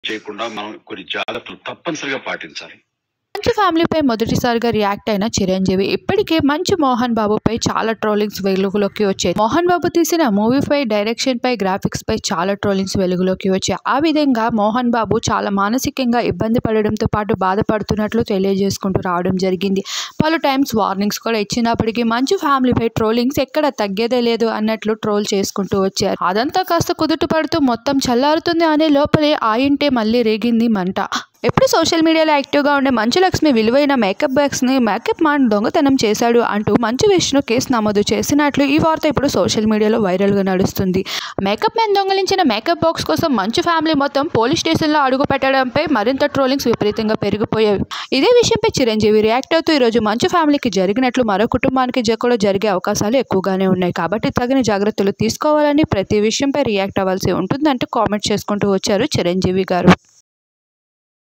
చేయకుండా మనం కొన్ని జాగ్రత్తలు తప్పనిసరిగా పాటించాలి మంచు ఫ్యామిలీపై మొదటిసారిగా రియాక్ట్ అయిన చిరంజీవి ఇప్పటికే మంచు మోహన్ బాబుపై చాలా ట్రోలింగ్స్ వెలుగులోకి వచ్చాయి మోహన్ బాబు తీసిన మూవీపై డైరెక్షన్ పై గ్రాఫిక్స్ పై చాలా ట్రోలింగ్స్ వెలుగులోకి వచ్చాయి ఆ విధంగా మోహన్ బాబు చాలా మానసికంగా ఇబ్బంది పడడంతో పాటు బాధపడుతున్నట్లు తెలియజేసుకుంటూ రావడం జరిగింది పలు టైమ్స్ వార్నింగ్స్ కూడా ఇచ్చినప్పటికీ మంచు ఫ్యామిలీపై ట్రోలింగ్స్ ఎక్కడ తగ్గేదే లేదు అన్నట్లు ట్రోల్ చేసుకుంటూ వచ్చారు అదంతా కాస్త కుదుట పడుతూ మొత్తం చల్లారుతుంది అనే లోపలే ఆ ఇంటే మళ్ళీ రేగింది మంట ఎప్పుడు సోషల్ మీడియాలో యాక్టివ్గా ఉండే మంచు లక్ష్మి విలువైన మేకప్ బ్యాగ్స్ని మేకప్ మాన్ దొంగతనం చేశాడు అంటూ మంచు విష్ణు కేసు నమోదు చేసినట్లు ఈ వార్త ఇప్పుడు సోషల్ మీడియాలో వైరల్గా నడుస్తుంది మేకప్ మ్యాన్ దొంగలించిన మేకప్ బాక్స్ కోసం మంచు ఫ్యామిలీ మొత్తం పోలీస్ స్టేషన్లో అడుగు పెట్టడంపై మరింత ట్రోలింగ్స్ విపరీతంగా పెరిగిపోయాయి ఇదే విషయంపై చిరంజీవి రియాక్ట్ అవుతూ ఈరోజు మంచు ఫ్యామిలీకి జరిగినట్లు మరో కుటుంబానికి జ- కూడా జరిగే అవకాశాలు ఎక్కువగానే ఉన్నాయి కాబట్టి తగిన జాగ్రత్తలు తీసుకోవాలని ప్రతి విషయంపై రియాక్ట్ అవ్వాల్సి ఉంటుందంటూ కామెంట్ చేసుకుంటూ వచ్చారు చిరంజీవి గారు